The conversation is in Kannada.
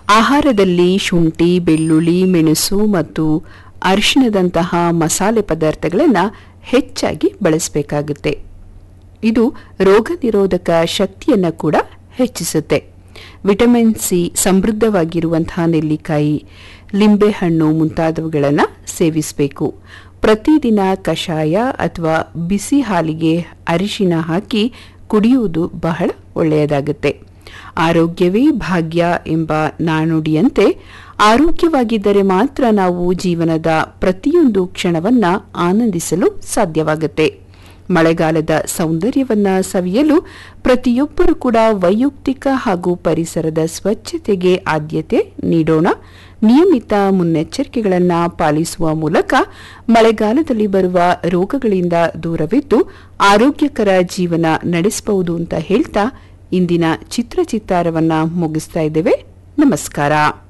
ಆಹಾರದಲ್ಲಿ ಶುಂಠಿ ಬೆಳ್ಳುಳ್ಳಿ ಮೆಣಸು ಮತ್ತು ಅರಿಶಿಣದಂತಹ ಮಸಾಲೆ ಪದಾರ್ಥಗಳನ್ನು ಹೆಚ್ಚಾಗಿ ಬಳಸಬೇಕಾಗುತ್ತೆ ಇದು ರೋಗ ನಿರೋಧಕ ಶಕ್ತಿಯನ್ನು ಕೂಡ ಹೆಚ್ಚಿಸುತ್ತೆ ವಿಟಮಿನ್ ಸಿ ಸಮೃದ್ಧವಾಗಿರುವಂತಹ ನೆಲ್ಲಿಕಾಯಿ ಲಿಂಬೆಹಣ್ಣು ಮುಂತಾದವುಗಳನ್ನು ಸೇವಿಸಬೇಕು ಪ್ರತಿದಿನ ಕಷಾಯ ಅಥವಾ ಬಿಸಿ ಹಾಲಿಗೆ ಅರಿಶಿನ ಹಾಕಿ ಕುಡಿಯುವುದು ಬಹಳ ಒಳ್ಳೆಯದಾಗುತ್ತೆ ಆರೋಗ್ಯವೇ ಭಾಗ್ಯ ಎಂಬ ನಾನುಡಿಯಂತೆ ಆರೋಗ್ಯವಾಗಿದ್ದರೆ ಮಾತ್ರ ನಾವು ಜೀವನದ ಪ್ರತಿಯೊಂದು ಕ್ಷಣವನ್ನ ಆನಂದಿಸಲು ಸಾಧ್ಯವಾಗುತ್ತೆ ಮಳೆಗಾಲದ ಸೌಂದರ್ಯವನ್ನ ಸವಿಯಲು ಪ್ರತಿಯೊಬ್ಬರು ಕೂಡ ವೈಯಕ್ತಿಕ ಹಾಗೂ ಪರಿಸರದ ಸ್ವಚ್ಛತೆಗೆ ಆದ್ಯತೆ ನೀಡೋಣ ನಿಯಮಿತ ಮುನ್ನೆಚ್ಚರಿಕೆಗಳನ್ನು ಪಾಲಿಸುವ ಮೂಲಕ ಮಳೆಗಾಲದಲ್ಲಿ ಬರುವ ರೋಗಗಳಿಂದ ದೂರವಿದ್ದು ಆರೋಗ್ಯಕರ ಜೀವನ ನಡೆಸಬಹುದು ಅಂತ ಹೇಳ್ತಾ ಇಂದಿನ ಚಿತ್ರ ಚಿತ್ತಾರವನ್ನ ಮುಗಿಸ್ತಾ ಇದ್ದೇವೆ ನಮಸ್ಕಾರ